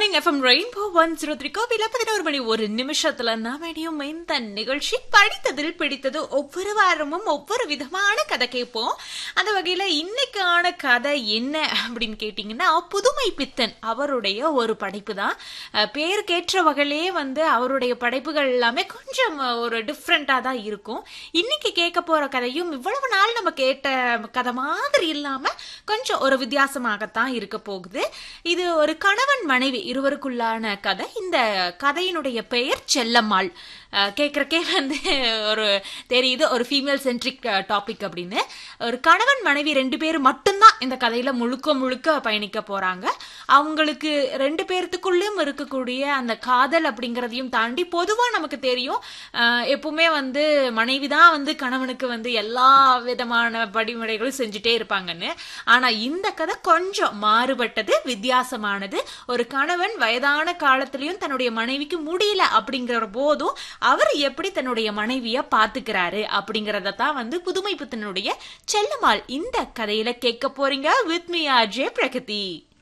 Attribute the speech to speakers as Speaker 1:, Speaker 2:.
Speaker 1: morning FM rainbow one zero three கோவில பதினோரு மணி ஒரு நிமிஷத்துல நாம் இடையும் இந்த நிகழ்ச்சி படித்ததில் பிடித்தது ஒவ்வொரு வாரமும் ஒவ்வொரு விதமான கதை கேட்போம் அந்த வகையில இன்னைக்கான கதை என்ன அப்படின்னு கேட்டீங்கன்னா புதுமை பித்தன் அவருடைய ஒரு படைப்பு தான் அஹ், பேருக்கேற்ற வகையிலேயே வந்து அவருடைய படைப்புகள் எல்லாமே கொஞ்சம் ஒரு டிஃப்ரெண்டா தான் இருக்கும் இன்னைக்கு கேட்க போற கதையும் இவ்வளவு நாள் நம்ம கேட்ட கதை மாதிரி இல்லாம கொஞ்சம் ஒரு வித்தியாசமாகத்தான் இருக்க போகுது இது ஒரு கணவன் மனைவி இருவருக்குள்ளான கதை இந்த கதையினுடைய பெயர் செல்லம்மாள் அஹ், கேட்கறக்கே வந்து ஒரு தெரியுது ஒரு ஃபீமேல் சென்ட்ரிக் டாபிக் அப்படின்னு ஒரு கணவன் மனைவி ரெண்டு பேர் மட்டும்தான் இந்த கதையில முழுக்க முழுக்க பயணிக்க போறாங்க அவங்களுக்கு ரெண்டு பேர்த்துக்குள்ளேயும் இருக்கக்கூடிய அந்த காதல் அப்படிங்கறதையும் தாண்டி பொதுவா நமக்கு தெரியும் அஹ், எப்பவுமே வந்து மனைவி தான் வந்து கணவனுக்கு வந்து எல்லா விதமான படிமுறைகளும் செஞ்சுட்டே இருப்பாங்கன்னு ஆனா இந்த கதை கொஞ்சம் மாறுபட்டது வித்தியாசமானது ஒரு கணவன் வயதான காலத்திலயும் தன்னுடைய மனைவிக்கு முடியல அப்படிங்கிற போதும் அவர் எப்படி தன்னுடைய மனைவிய பாத்துக்கிறாரு அப்படிங்கறத தான் வந்து புதுமை புத்தனுடைய செல்லம்மாள் இந்த கதையில கேட்க போறீங்க வித் மீ அஜய் பிரகதி